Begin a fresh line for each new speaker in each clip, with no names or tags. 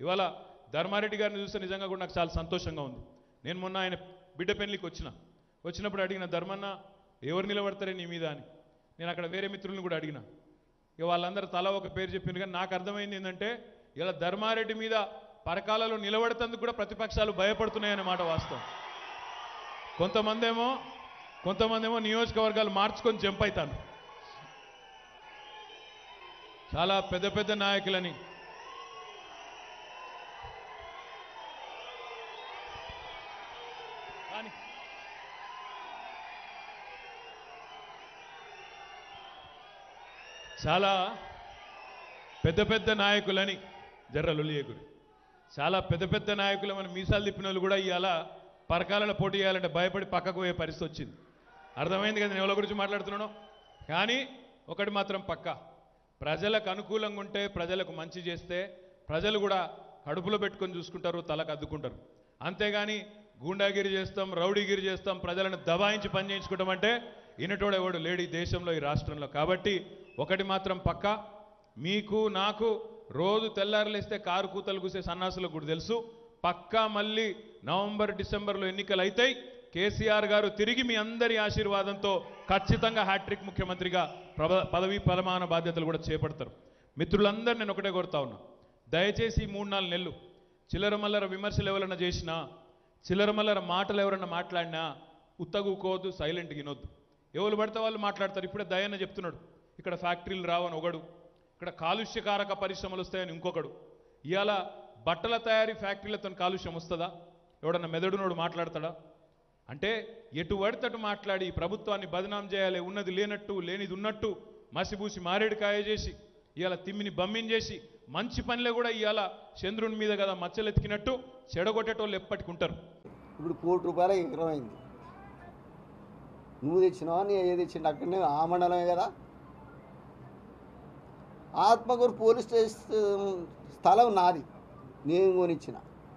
ఇవాళ ధర్మారెడ్డి గారిని చూస్తే నిజంగా కూడా నాకు చాలా సంతోషంగా ఉంది నేను మొన్న ఆయన బిడ్డ పెళ్లికి వచ్చిన వచ్చినప్పుడు అడిగిన ధర్మన్న ఎవరు నిలబడతారే నీ మీద అని నేను అక్కడ వేరే మిత్రులను కూడా అడిగిన ఇక వాళ్ళందరూ తల ఒక పేరు చెప్పింది కానీ నాకు అర్థమైంది ఏంటంటే ఇలా ధర్మారెడ్డి మీద పరకాలలో నిలబడతందుకు కూడా ప్రతిపక్షాలు భయపడుతున్నాయనే మాట వాస్తవం కొంతమంది ఏమో కొంతమంది ఏమో నియోజకవర్గాలు మార్చుకొని జంప్ అవుతాను చాలా పెద్ద పెద్ద నాయకులని కానీ చాలా పెద్ద పెద్ద నాయకులని జర్ర లొల్లియకుడు చాలా పెద్ద పెద్ద నాయకులు మన మీసాలు తిప్పిన వాళ్ళు కూడా ఇవాళ పరకాలలో పోటీ చేయాలంటే భయపడి పక్కకు పోయే పరిస్థితి వచ్చింది అర్థమైంది కదా నేను ఎవరి గురించి మాట్లాడుతున్నాను కానీ ఒకటి మాత్రం పక్క ప్రజలకు అనుకూలంగా ఉంటే ప్రజలకు మంచి చేస్తే ప్రజలు కూడా కడుపులో పెట్టుకొని చూసుకుంటారు తలకు అద్దుకుంటారు అంతేగాని గూండాగిరి చేస్తాం రౌడీగిరి చేస్తాం ప్రజలను దబాయించి పని చేయించుకుంటాం అంటే ఇనటోడు ఎవడు లేడు ఈ దేశంలో ఈ రాష్ట్రంలో కాబట్టి ఒకటి మాత్రం పక్క మీకు నాకు రోజు తెల్లారలేస్తే కారు కూతలు కూసే సన్నాసులకు కూడా తెలుసు పక్కా మళ్ళీ నవంబర్ డిసెంబర్లో ఎన్నికలు అవుతాయి కేసీఆర్ గారు తిరిగి మీ అందరి ఆశీర్వాదంతో ఖచ్చితంగా హ్యాట్రిక్ ముఖ్యమంత్రిగా ప్రభ- పదవీ ప్రమాణ బాధ్యతలు కూడా చేపడతారు మిత్రులందరూ నేను ఒకటే కోరుతా ఉన్నా దయచేసి ఈ మూడు నాలుగు నెలలు చిల్లర మల్లర విమర్శలు ఎవరన్నా చేసినా చిల్లర మల్లర మాటలు ఎవరన్నా మాట్లాడినా ఉత్తగుకోవద్దు సైలెంట్గా వినొద్దు ఎవరు పడితే వాళ్ళు మాట్లాడతారు ఇప్పుడే దయన్న చెప్తున్నాడు ఇక్కడ ఫ్యాక్టరీలు రావని ఒకడు ఇక్కడ కాలుష్యకారక పరిశ్రమలు వస్తాయని ఇంకొకడు ఇవాళ బట్టల తయారీ ఫ్యాక్టరీలతో కాలుష్యం వస్తుందా ఎవడన్నా మెదడునోడు మాట్లాడతాడా అంటే ఎటు పడితే అటు మాట్లాడి ఈ ప్రభుత్వాన్ని బదనాం చేయాలి ఉన్నది లేనట్టు లేనిది ఉన్నట్టు మసిబూసి మారేడుకాయ చేసి ఇవాళ తిమ్మిని బమ్మిని చేసి మంచి పనిలో కూడా ఇవాళ చంద్రుని మీద కదా మచ్చలెత్తికినట్టు చెడగొట్టేటోళ్ళు ఎప్పటికుంటారు
ఇప్పుడు కోటి రూపాయల ఎకరం అయింది నువ్వు తెచ్చినావా నీ ఏది తెచ్చిండు అక్కడనే ఆ మండలమే కదా ఆత్మకూరు పోలీస్ స్టేషన్ స్థలం నాది నేను కొనిచ్చిన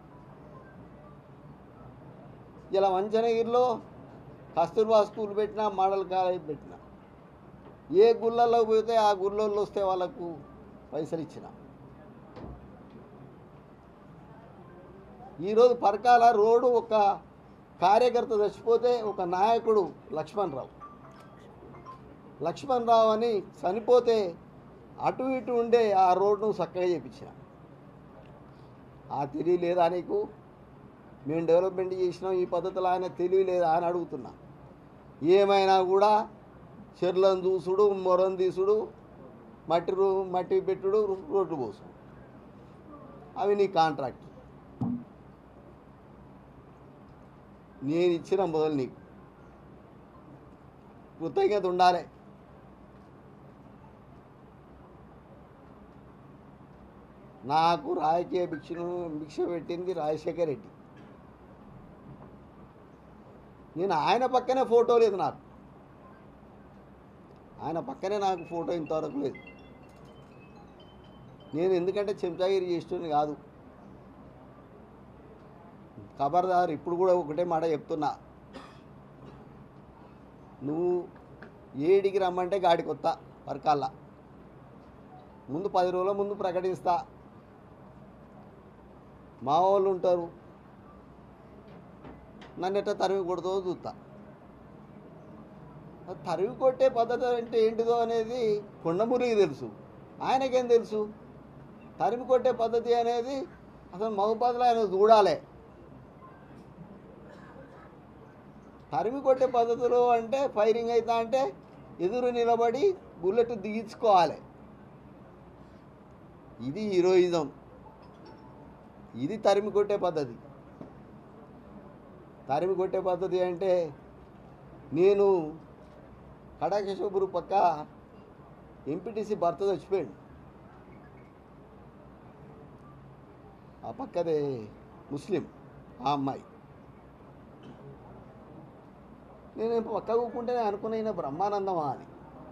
ఇలా వంచనగిరిలో కస్తూర్బా స్కూల్ పెట్టినా మోడల్ కాలేజ్ పెట్టినా ఏ గుళ్ళల్లో పోతే ఆ గుళ్ళల్లో వస్తే వాళ్ళకు పైసలు ఇచ్చిన ఈరోజు పరకాల రోడ్డు ఒక కార్యకర్త చచ్చిపోతే ఒక నాయకుడు లక్ష్మణ్ రావు లక్ష్మణ్ రావు అని చనిపోతే అటు ఇటు ఉండే ఆ రోడ్డును చక్కగా చేపించిన ఆ తెలివి లేదా నీకు మేము డెవలప్మెంట్ చేసినాం ఈ పద్ధతిలో ఆయన తెలివి లేదా అని అడుగుతున్నా ఏమైనా కూడా చెర్లను చూసుడు మొరం తీసుడు మట్టి రూ- మట్టి పెట్టుడు రోడ్డు పోసుడు అవి నీ కాంట్రాక్ట్ నేను ఇచ్చిన మొదలు నీకు కృతజ్ఞత ఉండాలి నాకు రాజకీయ భిక్షను భిక్ష పెట్టింది రాజశేఖర్ రెడ్డి నేను ఆయన పక్కనే ఫోటో లేదు నాకు ఆయన పక్కనే నాకు ఫోటో ఇంతవరకు లేదు నేను ఎందుకంటే చెంచాగిరి చేస్తుంది కాదు ఖబర్దార్ ఇప్పుడు కూడా ఒకటే మాట చెప్తున్నా నువ్వు ఏడికి రమ్మంటే గాడికి వస్తా వర్కాల్లా ముందు పది రోజుల ముందు ప్రకటిస్తా మా వాళ్ళు ఉంటారు నన్ను ఎట్లా తరిమి కొడుతుందో చూస్తా ఆ తరిమి కొట్టే పద్ధతి అంటే ఏంటిదో అనేది కొండమురికి తెలుసు ఆయనకేం తెలుసు తరిమి కొట్టే పద్ధతి అనేది అసలు మగపదులు ఆయన చూడాలి తరిమి కొట్టే పద్ధతులు అంటే ఫైరింగ్ అవుతా అంటే ఎదురు నిలబడి బుల్లెట్ దిగించుకోవాలి ఇది హీరోయిజం ఇది తరిమి కొట్టే పద్ధతి తరిమి కొట్టే పద్ధతి అంటే నేను కడాకేశ్వరపురు పక్క ఎంపీటీసీ భర్త చచ్చిపోయాడు ఆ పక్కదే ముస్లిం ఆ అమ్మాయి నేను పక్క కూకుంటేనే అనుకున్న ఈయన బ్రహ్మానందమా అని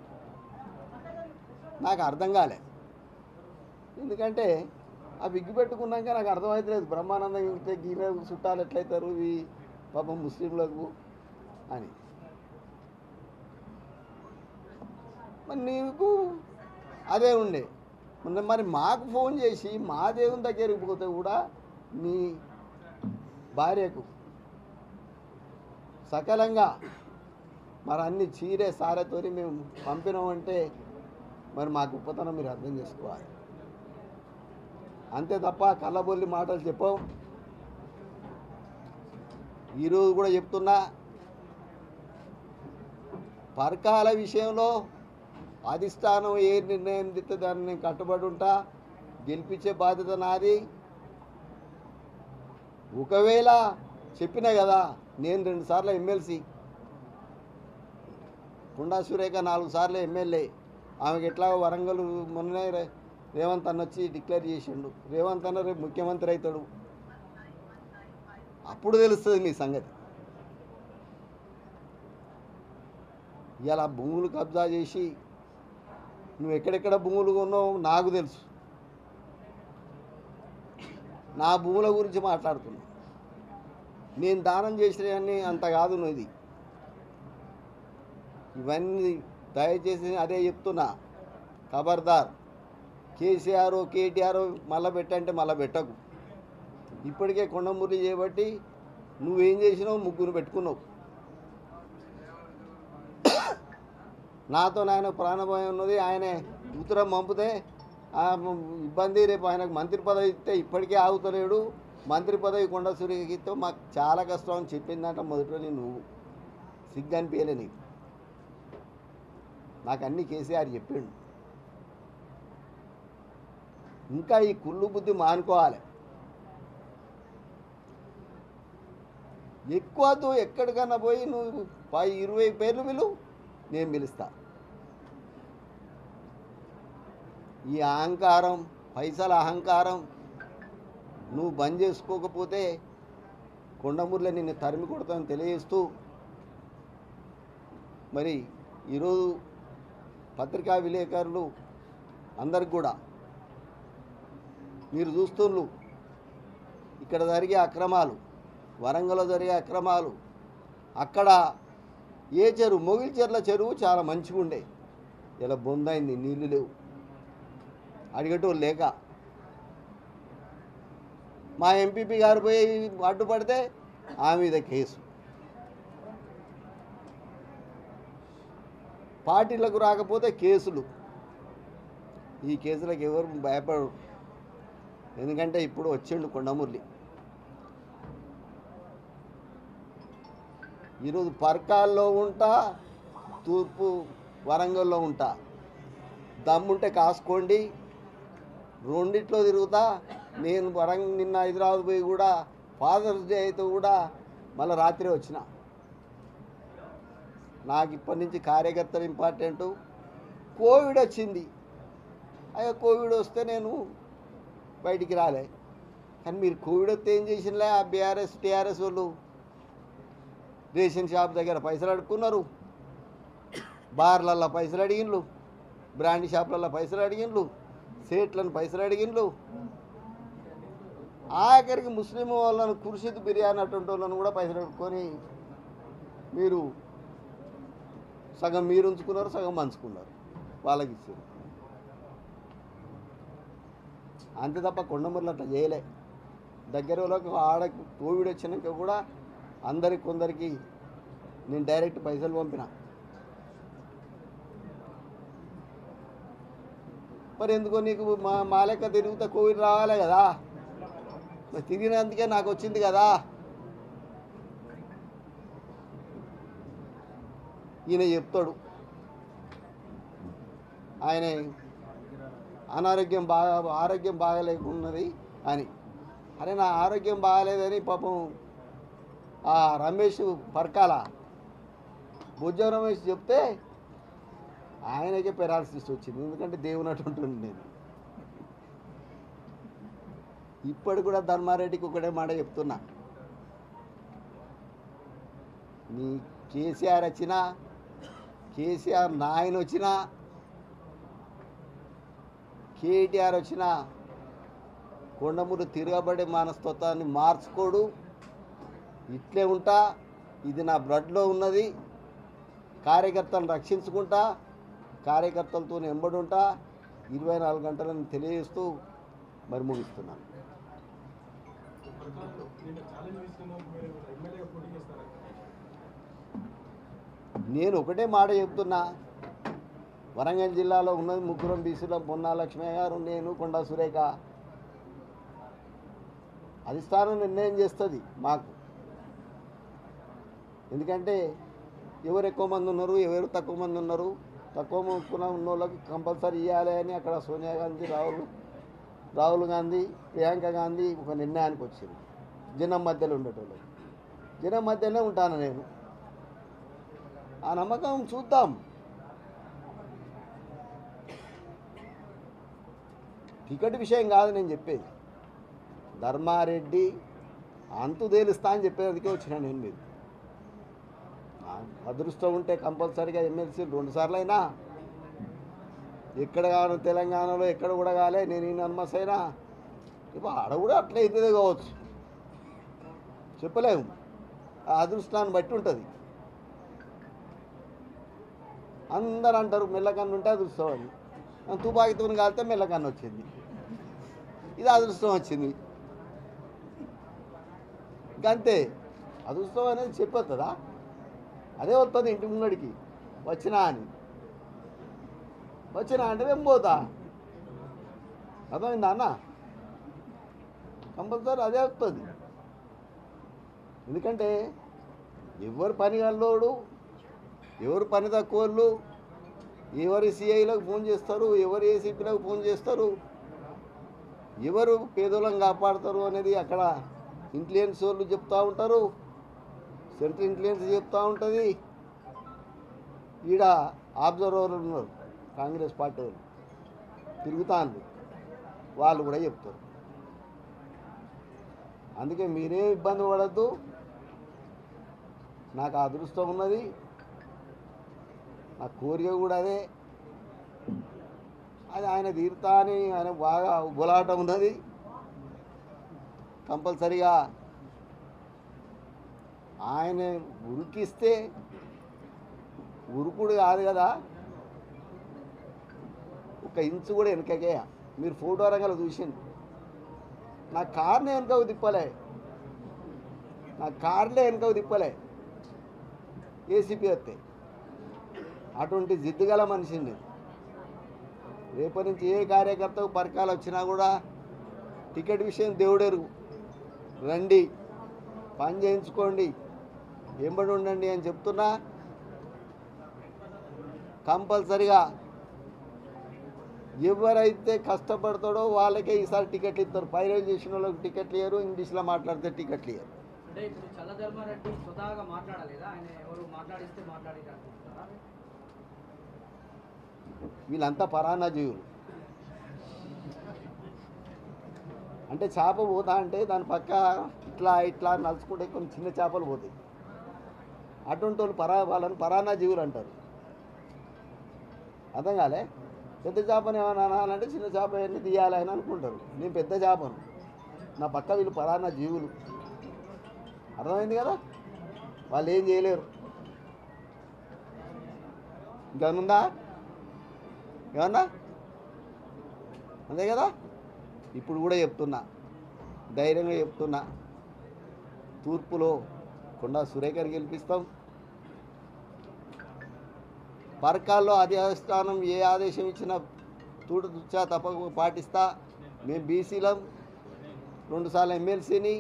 నాకు అర్థం కాలే ఎందుకంటే ఆ విగ్గు పెట్టుకున్నాక నాకు అర్థమవుతలేదు బ్రహ్మానందం ఇంటే గీర చుట్టాలు ఎట్లయితారు ఇవి పాపం ముస్లింలకు అని మరి నీకు అదే ఉండే మరి- మరి మాకు ఫోన్ చేసి మా దేవుని దగ్గరికి పోతే కూడా నీ భార్యకు సకలంగా మరి అన్ని చీరే సారెతోని మేము పంపినామంటే మరి మా గొప్పతనం మీరు అర్థం చేసుకోవాలి అంతే తప్ప కళ్ళబొల్లి మాటలు చెప్పం ఈరోజు కూడా చెప్తున్నా పరకాల విషయంలో అధిష్టానం ఏ నిర్ణయం తీస్తే దాన్ని నేను కట్టుబడి ఉంటా గెలిపించే బాధ్యత నాది ఒకవేళ చెప్పినా కదా నేను రెండు సార్లు ఎమ్మెల్సీ పుండా సురేఖ నాలుగు సార్లు ఎమ్మెల్యే ఆమెకి ఎట్లా వరంగల్ మొన్ననే రే- రేవంత్ అన్న వచ్చి డిక్లేర్ చేసిండు రేవంత్ అన్న రేపు ముఖ్యమంత్రి అవుతాడు అప్పుడు తెలుస్తుంది మీ సంగతి ఇలా భూములు కబ్జా చేసి నువ్వు ఎక్కడెక్కడ భూములు కొన్నావు నాకు తెలుసు నా భూముల గురించి మాట్లాడుతున్నా నేను దానం చేసినవన్నీ అంత కాదు నువ్వు ఇవన్నీ దయచేసి అదే చెప్తున్నా ఖబర్దార్ కేసీఆర్ కేటీఆర్ మళ్ళా పెట్టంటే మళ్ళా పెట్టకు ఇప్పటికే కొండమురళి చేయబట్టి నువ్వేం చేసినావు ముగ్గురు పెట్టుకున్నావు నాతో నాయన ప్రాణభయం ఉన్నది ఆయనే ఉత్తరం పంపితే ఆ ఇబ్బంది రేపు ఆయనకు మంత్రి పదవి ఇస్తే ఇప్పటికే ఆగుతలేడు మంత్రి పదవి కొండ సూర్యకి ఇస్తే మాకు చాలా కష్టం అని చెప్పిందంట మొదట్లో నువ్వు సిగ్గు అనిపించలే నీకు నాకు అన్ని కేసీఆర్ చెప్పిండు ఇంకా ఈ కుళ్ళు బుద్ధి మానుకోవాలి ఎక్కువతో ఎక్కడికన్నా పోయి నువ్వు పై ఇరవై పేర్లు పిలు నేను పిలుస్తా ఈ అహంకారం పైసల అహంకారం నువ్వు బంద్ చేసుకోకపోతే కొండమూరులో నిన్ను తరిమి కొడతామని తెలియజేస్తూ మరి ఈరోజు పత్రికా విలేకరులు అందరికి కూడా మీరు చూస్తున్నారు ఇక్కడ జరిగే అక్రమాలు వరంగల్లో జరిగే అక్రమాలు అక్కడ ఏ చెరువు మొగిలి చెర్ల చెరువు చాలా మంచిగా ఉండే ఇలా బొందైంది నీళ్ళు లేవు అడిగేటోళ్ళు లేక మా ఎంపీపీ గారు పోయి అడ్డుపడితే ఆమె మీద కేసు పార్టీలకు రాకపోతే కేసులు ఈ కేసులకు ఎవరు భయపడరు ఎందుకంటే ఇప్పుడు వచ్చిండు కొండమురళి ఈరోజు పర్కాల్లో ఉంటా తూర్పు వరంగల్లో ఉంటా దమ్ముంటే కాసుకోండి రెండిట్లో తిరుగుతా నేను వరంగ నిన్న హైదరాబాద్ పోయి కూడా ఫాదర్స్ డే అయితే కూడా మళ్ళీ రాత్రి వచ్చిన నాకు ఇప్పటి నుంచి కార్యకర్తలు ఇంపార్టెంటు కోవిడ్ వచ్చింది అయ్యా కోవిడ్ వస్తే నేను బయటికి రాలే కానీ మీరు కోవిడ్ వస్తే ఏం చేసినలే ఆ బీఆర్ఎస్ టీఆర్ఎస్ వాళ్ళు రేషన్ షాప్ దగ్గర పైసలు అడుక్కున్నారు బార్లల్లో పైసలు అడిగిండ్లు బ్రాండ్ షాపులలో పైసలు అడిగిండ్లు సేట్లను పైసలు అడిగిండ్లు ఆఖరికి ముస్లిం వాళ్ళను కుర్షిద్ బిర్యానీ అటువంటి వాళ్ళను కూడా పైసలు అడుక్కొని మీరు సగం మీరు ఉంచుకున్నారు సగం పంచుకున్నారు వాళ్ళకి ఇచ్చారు అంతే తప్ప కొండమూరులు అట్లా చేయలే దగ్గర వాళ్ళకు ఆడ కోవిడ్ వచ్చినాక కూడా అందరికి కొందరికి నేను డైరెక్ట్ పైసలు పంపిన మరి ఎందుకో నీకు మా మా లెక్క తిరుగుతా కోవిడ్ రావాలి కదా మరి తిరిగినందుకే నాకు వచ్చింది కదా ఈయన చెప్తాడు ఆయన అనారోగ్యం బాగా ఆరోగ్యం బాగాలేకున్నది అని అరే నా ఆరోగ్యం బాగాలేదని పాపం ఆ రమేష్ పర్కాల భుజ రమేష్ చెప్తే ఆయనకే పెరాలసిస్ వచ్చింది ఎందుకంటే దేవుని అటుంటుంది నేను ఇప్పటి కూడా ధర్మారెడ్డికి ఒకటే మాట చెప్తున్నా నీ కేసీఆర్ వచ్చినా కేసీఆర్ నాయన వచ్చినా కేటీఆర్ వచ్చినా కొండమూరు తిరగబడే మనస్తత్వాన్ని మార్చుకోడు ఇట్లే ఉంటా ఇది నా బ్లడ్లో ఉన్నది కార్యకర్తలను రక్షించుకుంటా కార్యకర్తలతో ఎంబడి ఉంటా ఇరవై నాలుగు గంటలను తెలియజేస్తూ మరి ముగిస్తున్నాను నేను ఒకటే మాట చెప్తున్నా వరంగల్ జిల్లాలో ఉన్నది ముగ్గురం బీసీలో పొన్నా లక్ష్మయ్య గారు నేను కొండా సురేఖ అధిష్టానం నిర్ణయం చేస్తుంది మాకు ఎందుకంటే ఎవరు ఎక్కువ మంది ఉన్నారు ఎవరు తక్కువ మంది ఉన్నారు తక్కువ మొక్కున ఉన్న వాళ్ళకి కంపల్సరీ ఇవ్వాలి అని అక్కడ సోనియా గాంధీ రాహుల్ రాహుల్ గాంధీ ప్రియాంక గాంధీ ఒక నిర్ణయానికి వచ్చింది జనం మధ్యలో ఉండేటోళ్ళు జనం మధ్యలోనే ఉంటాను నేను ఆ నమ్మకం చూద్దాం టికెట్ విషయం కాదు నేను చెప్పేది ధర్మారెడ్డి అంతు తేలుస్తా అని చెప్పేందుకే వచ్చిన నేను మీరు నా అదృష్టం ఉంటే కంపల్సరీగా ఎమ్మెల్సీ రెండు సార్లు అయినా ఎక్కడ కాను తెలంగాణలో ఎక్కడ కూడా కాలే నేను ఈ నన్మస్ అయినా ఇప్పుడు ఆడ కూడా అట్లా అవుతుంది కావచ్చు చెప్పలేము ఆ అదృష్టాన్ని బట్టి ఉంటుంది అందరు అంటారు మెల్లకన్ను ఉంటే అదృష్టం అని ఆ తుపాకీతో కాలితే మెల్లకన్ను వచ్చింది ఇది అదృష్టం వచ్చింది ఇంకంతే అదృష్టం అనేది చెప్పొస్తుందా అదే వస్తుంది ఇంటి ముంగడికి వచ్చినా అని వచ్చినా అంటే నేను పోతా అర్థమైందా అన్న కంపల్సరీ అదే వస్తుంది ఎందుకంటే ఎవరు పని గల్లోడు ఎవరు పని తక్కువ వాళ్ళు ఎవరు సిఐలకు ఫోన్ చేస్తారు ఎవరు ఏసీపీలకు ఫోన్ చేస్తారు ఎవరు పేదోళ్ళని కాపాడతారు అనేది అక్కడ ఇంటెలిజెన్స్ వాళ్ళు చెప్తూ ఉంటారు సెంట్రల్ ఇంటెలిజెన్స్ చెప్తూ ఉంటుంది ఈడ ఆబ్జర్వర్ ఉన్నారు కాంగ్రెస్ పార్టీ వాళ్ళు తిరుగుతాను వాళ్ళు కూడా చెప్తారు అందుకే మీరే ఇబ్బంది పడద్దు నాకు ఆ అదృష్టం ఉన్నది నా కోరిక కూడా అదే అది ఆయన తీరుతా అని ఆయన బాగా బులాటం ఉన్నది కంపల్సరిగా ఆయన ఉరికిస్తే ఉరుకుడు కాదు కదా ఒక ఇంచు కూడా వెనకకే మీరు ఫోటో రంగంలో చూసింది నా కార్నే వెనకకు తిప్పలే నా కార్లే వెనకకు తిప్పలే ఏసీపీ వస్తే అటువంటి జిద్దుగల మనిషిని రేపటి నుంచి ఏ కార్యకర్తకు పరకాలు వచ్చినా కూడా టికెట్ విషయం దేవుడెరుగు రండి పని చేయించుకోండి ఎంబడి ఉండండి అని చెప్తున్నా కంపల్సరిగా ఎవరైతే కష్టపడతాడో వాళ్ళకే ఈసారి టికెట్లు ఇస్తారు పైరల్ చేసిన వాళ్ళకి టికెట్లు ఇయ్యరు ఇంగ్లీష్లో మాట్లాడితే టికెట్లు ఇయ్యరు
అంటే ఇప్పుడు చల్లధర్మారెడ్డి స్వతహాగా మాట్లాడలేదా ఆయన ఎవరు మాట్లాడిస్తే మాట్లాడి అనుకుంటున్నారా
వీళ్ళంతా పరాన్న జీవులు అంటే చేప పోతా అంటే దాని పక్క ఇట్లా ఇట్లా నలుచుకుంటే కొన్ని చిన్న చేపలు పోతాయి అటువంటి వాళ్ళు పరా వాళ్ళని పరాన్న జీవులు అంటారు అర్థం కాలే పెద్ద చేపని ఏమైనా అనాలంటే చిన్న చేప ఎన్ని తీయాలి అని అనుకుంటారు నేను పెద్ద చేపను నా పక్క వీళ్ళు పరాన్న జీవులు అర్థమైంది కదా వాళ్ళు ఏం చేయలేరు ఇంకేమన్నా ఏమన్నా అంతే కదా ఇప్పుడు కూడా చెప్తున్నా ధైర్యంగా చెప్తున్నా తూర్పులో కొండా సురేఖర్ గెలిపిస్తాం పరకాల్లో అధిష్టానం ఏ ఆదేశం ఇచ్చినా తూడు తుచ్చా తప్పక పాటిస్తా మేము బీసీలం రెండుసార్లు ఎమ్మెల్సీని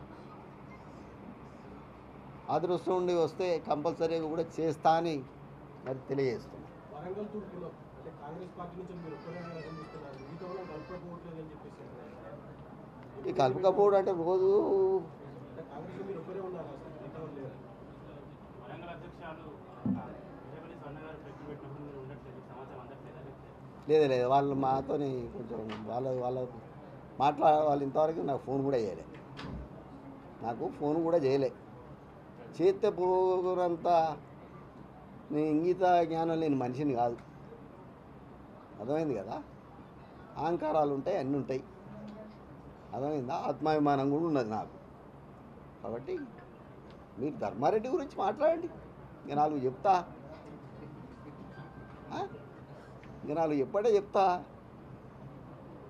అదృష్టం ఉండి వస్తే కంపల్సరీగా కూడా చేస్తా అని మరి తెలియజేస్తున్నాం
వరంగల్ తూర్పులో అంటే కాంగ్రెస్ పార్టీ నుంచి మీరు ఒక్కరే కనిపిస్తున్నారు మిగతా వాళ్ళని కలుపుకోవట్లేదని చెప్పేసి అంటున్నారు.
ఈ కలుపుకపోవడం అంటే రోజు
అంటే కాంగ్రెస్ మీరు ఒక్కరే ఉన్నారు అసలు మిగతా వాళ్ళు లేరు
వరంగల్ అధ్యక్షులు విజయపల్లి స్వర్ణ గారు పెట్టి పెట్టినప్పుడు మీరు ఉండట్లేదు సమాచారం అందట్లేదా లేకపోతే
లేదు లేదు వాళ్ళు మాతోని కొంచెం వాళ్ళ వాళ్ళ మాట్లా వాళ్ళు ఇంతవరకు నాకు ఫోన్ కూడా చేయలే నాకు ఫోన్ కూడా చేయలే చేస్తే పోనంత నేను ఇంగిత జ్ఞానం లేని మనిషిని కాదు అర్థమైంది కదా అహంకారాలు ఉంటాయి అన్నీ ఉంటాయి అర్థమైందా ఆత్మాభిమానం కూడా ఉన్నది నాకు కాబట్టి మీరు ధర్మారెడ్డి గురించి మాట్లాడండి ఇక నాలుగు చెప్తా ఆ? ఇక నాలుగు ఎప్పుడే చెప్తా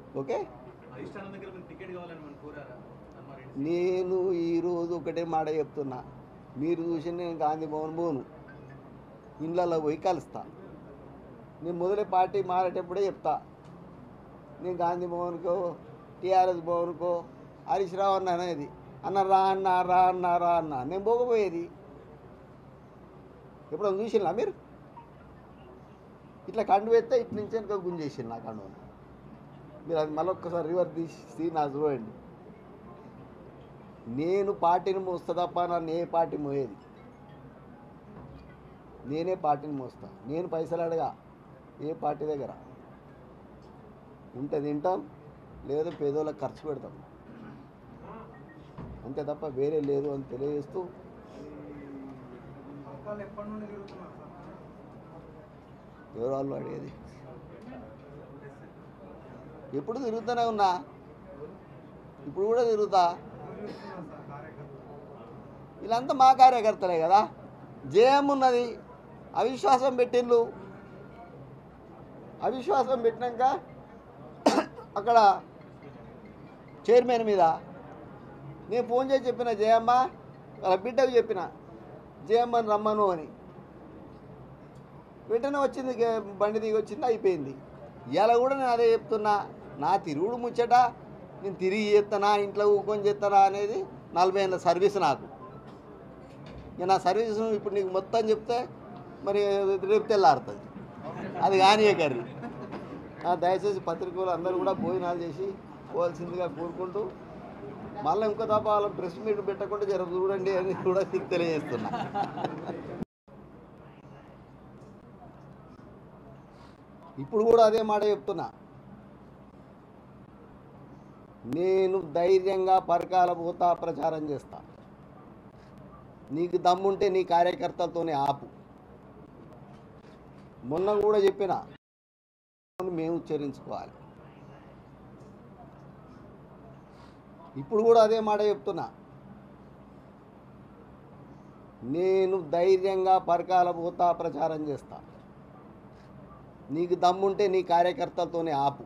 ఓకే
అధిష్టానం దగ్గర మీకు టికెట్ కావాలని మనం కోరారా ధర్మారెడ్డి
నేను ఈరోజు ఒకటే మాట చెప్తున్నా మీరు చూసి నేను గాంధీ భవన్ పోను ఇండ్లలో పోయి కలుస్తా నేను మొదలే పార్టీ మారేటప్పుడే చెప్తా నేను గాంధీ భవన్కో టీఆర్ఎస్ భవన్కో హరీష్ రావు అన్న అనేది అన్న రా అన్న రా అన్న రా అన్న నేను పోకపోయేది ఎప్పుడు చూసినా మీరు ఇట్లా కండు వేస్తే ఇటు నుంచి వెనక గుంజేసింది నా కండు మీరు అది మళ్ళీ ఒక్కసారి రివర్ తీసి నా చూడండి నేను పార్టీని మోస్తా తప్ప నన్ను ఏ పార్టీ మోయేది నేనే పార్టీని మోస్తా నేను పైసలు అడగా ఏ పార్టీ దగ్గర ఉంటే తింటాం లేదు పేదోళ్ళకి ఖర్చు పెడతాం అంతే తప్ప వేరే లేదు అని తెలియజేస్తూ
పథకాలు ఎప్పటి నుండి తిరుగుతున్నారు సార్
ఎవరు వాళ్ళు అడిగేది ఎప్పుడు తిరుగుతూనే ఉన్నా ఇప్పుడు కూడా తిరుగుతా వీళ్ళంతా మా కార్యకర్తలే కదా జయం ఉన్నది అవిశ్వాసం పెట్టిండ్రు అవిశ్వాసం పెట్టినాక అక్కడ చైర్మన్ మీద నేను ఫోన్ చేసి చెప్పిన జయమ్మ వాళ్ళ బిడ్డకు చెప్పిన జయమ్మని రమ్మను అని వెంటనే వచ్చింది గే- బండి దిగి వచ్చింది అయిపోయింది ఇలా కూడా నేను అదే చెప్తున్నా నా తిరుగుడు ముచ్చట నేను తిరిగి చేస్తానా ఇంట్లో ఊకొని చేస్తానా అనేది నలభై ఏళ్ళ సర్వీస్ నాకు ఇక నా సర్వీస్ ఇప్పుడు నీకు మొత్తం చెప్తే మరి రేపు తెల్లారుతుంది అది కానీ కర్రీ దయచేసి పత్రికలు అందరూ కూడా భోజనాలు చేసి పోవాల్సిందిగా కోరుకుంటూ మళ్ళీ ఇంకో తప్ప వాళ్ళ ప్రెస్ మీట్ పెట్టకుండా జర చూడండి అని కూడా మీకు తెలియజేస్తున్నా ఇప్పుడు కూడా అదే మాట చెప్తున్నా నేను ధైర్యంగా పరకాల పోతా ప్రచారం చేస్తా నీకు దమ్ముంటే నీ కార్యకర్తలతోనే ఆపు మొన్న కూడా చెప్పిన మేము ఉచ్చరించుకోవాలి ఇప్పుడు కూడా అదే మాట చెప్తున్నా నేను ధైర్యంగా పరకాల పోతా ప్రచారం చేస్తా నీకు దమ్ముంటే నీ కార్యకర్తలతోనే ఆపు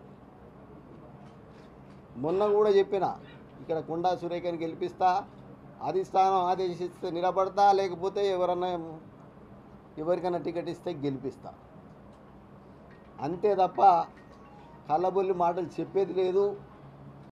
మొన్న కూడా చెప్పిన ఇక్కడ కొండా సురేఖని గెలిపిస్తా అధిష్టానం ఆదేశిస్తే నిలబడతా లేకపోతే ఎవరన్నా ఎవరికైనా టికెట్ ఇస్తే గెలిపిస్తా అంతే తప్ప కళ్ళబొల్లి మాటలు చెప్పేది లేదు